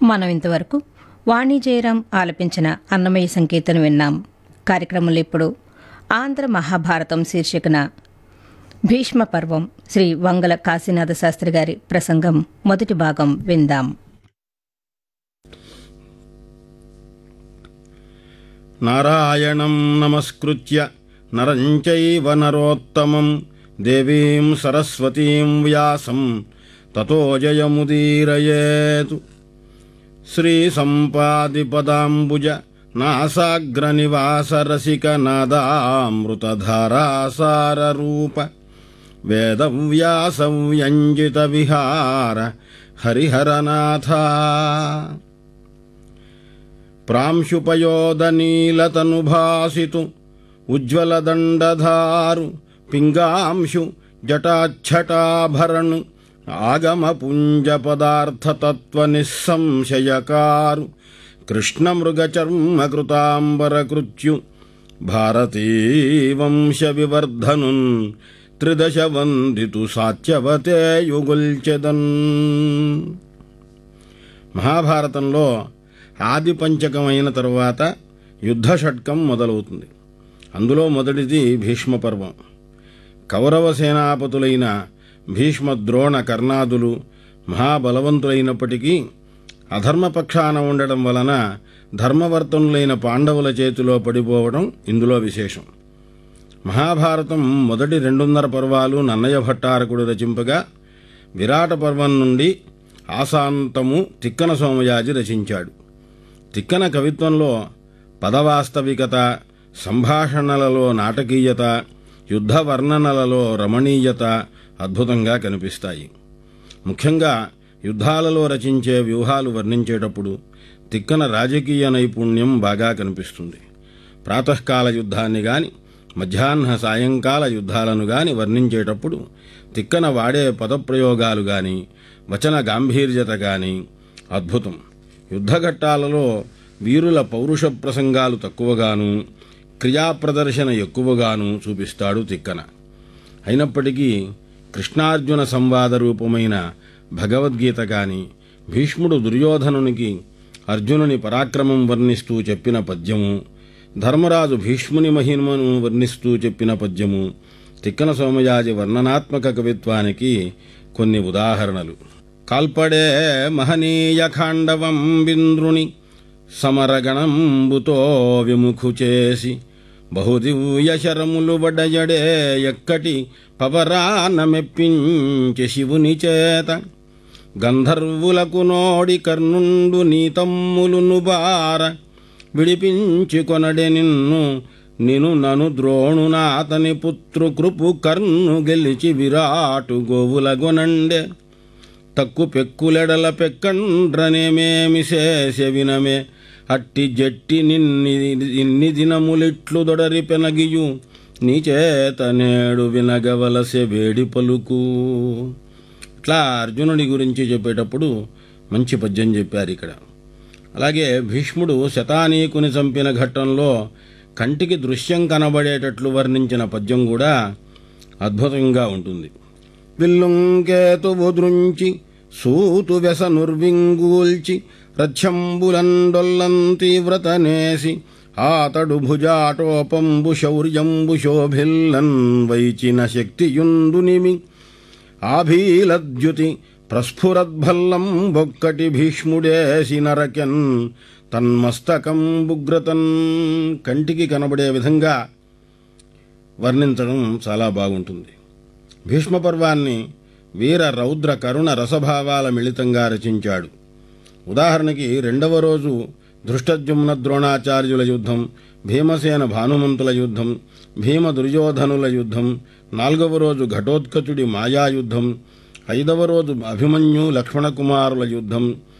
మనం ఇంతవరకు వాణి జయరాం ఆలపించిన అన్నమయ్య సంకీర్తన విన్నాం కార్యక్రమంలో ఇప్పుడు ఆంధ్ర మహాభారతం శీర్షికన భీష్మ పర్వం శ్రీ వంగల కాశీనాథ శాస్త్రి గారి ప్రసంగం మొదటి భాగం విందాం నారాయణం నమస్కృత్య నరం చైవ నరోత్తమం దేవీం సరస్వతీం వ్యాసం తతో జయముదీరయేతు శ్రీసంపాదిపదాంబుజ నాసాగ్రనివాసరసిక నాదామృతధారాసారరూప వేదవ్యాసవ్యంజిత విహార హరిహరనాథ ప్రాంశుపయోదనీలతనుభాసితు ఉజ్వలదండధారు పింగాంశు జటాఛటాభరణు ఆగమపుంజ పదార్థతత్వ నిస్సంశయకారు కృష్ణమృగచర్మకృతాంబరకృత్యు భారతీ వంశ వివర్ధనున్ త్రిదశ వందితు సాత్యవతే యుగుల్చెదన్ మహాభారతంలో ఆది పంచకమైన తరువాత యుద్ధ షట్కం మొదలవుతుంది అందులో మొదటిది భీష్మ పర్వం కౌరవ సేనాపతులైన భీష్మ ద్రోణ కర్ణాదులు మహాబలవంతులైనప్పటికీ అధర్మపక్షాన ఉండడం వలన ధర్మవర్తనులైన పాండవుల చేతిలో పడిపోవడం ఇందులో విశేషం మహాభారతం మొదటి రెండున్నర పర్వాలు నన్నయ భట్టారకుడు రచింపగా విరాట పర్వం నుండి ఆశాంతము తిక్కన సోమయాజి రచించాడు తిక్కన కవిత్వంలో పదవాస్తవికత సంభాషణలలో నాటకీయత యుద్ధ వర్ణనలలో రమణీయత అద్భుతంగా కనిపిస్తాయి ముఖ్యంగా యుద్ధాలలో రచించే వ్యూహాలు వర్ణించేటప్పుడు తిక్కన రాజకీయ నైపుణ్యం బాగా కనిపిస్తుంది ప్రాతకాల యుద్ధాన్ని గాని మధ్యాహ్న సాయంకాల యుద్ధాలను గాని వర్ణించేటప్పుడు తిక్కన వాడే పదప్రయోగాలు గాని వచన గాంభీర్యత గాని అద్భుతం యుద్ధఘట్టాలలో వీరుల పౌరుష ప్రసంగాలు తక్కువగాను క్రియాప్రదర్శన ఎక్కువగాను చూపిస్తాడు తిక్కన అయినప్పటికీ కృష్ణార్జున సంవాద రూపమైన భగవద్గీత కాని భీష్ముడు దుర్యోధనునికి అర్జునుని పరాక్రమం వర్ణిస్తూ చెప్పిన పద్యము ధర్మరాజు భీష్ముని మహిమను వర్ణిస్తూ చెప్పిన పద్యము తిక్కన సోమయాజి వర్ణనాత్మక కవిత్వానికి కొన్ని ఉదాహరణలు కాల్పడే మహనీయ ఖాండవం బింద్రుని సమరగణంబుతో విముఖు చేసి బహుదివ్య శరములు వడయడే ఎక్కటి పవరాన మెప్పించి శివుని చేత గంధర్వులకు నోడి కర్ణుండు నీతమ్ములును బార విడిపించి కొనడే నిన్ను నిను నను ద్రోణునాతని పుత్రు కృపు కర్ణు గెలిచి విరాటు గోవుల గొనండే తక్కు పెక్కులెడల పెక్కండ్రనేమేమి శేష వినమే అట్టి జట్టి నిన్ని ఇన్ని దినములిట్లు దొడరి పెనగియు నీ చేత నేడు వినగవలసె వేడి పలుకు ఇట్లా అర్జునుడి గురించి చెప్పేటప్పుడు మంచి పద్యం చెప్పారు ఇక్కడ అలాగే భీష్ముడు శతానీకుని చంపిన ఘట్టంలో కంటికి దృశ్యం కనబడేటట్లు వర్ణించిన పద్యం కూడా అద్భుతంగా ఉంటుంది విల్లుంకేతువు దృంచి సూతు వెసనుర్వింగూల్చి రథ్యంబులండొల్లం తీవ్రతనేసి ఆతడు భుజాటోపంబు శౌర్యంబు శోభిల్లన్ వైచిన శక్తియుందునిమి ఆభీలద్యుతి ప్రస్ఫురద్భల్లం బొక్కటి భీష్ముడేసి నరకెన్ తన్మస్తకం బుగ్రతన్ కంటికి కనబడే విధంగా వర్ణించడం చాలా బాగుంటుంది భీష్మ పర్వాన్ని వీర రౌద్ర కరుణ రసభావాల మిళితంగా రచించాడు ఉదాహరణకి రెండవ రోజు ధృష్టజుమ్న ద్రోణాచార్యుల యుద్ధం భీమసేన భానుమంతుల యుద్ధం భీమ దుర్యోధనుల యుద్ధం నాలుగవ రోజు ఘటోత్కచుడి మాయాయుద్ధం ఐదవ రోజు అభిమన్యు లక్ష్మణకుమారుల యుద్ధం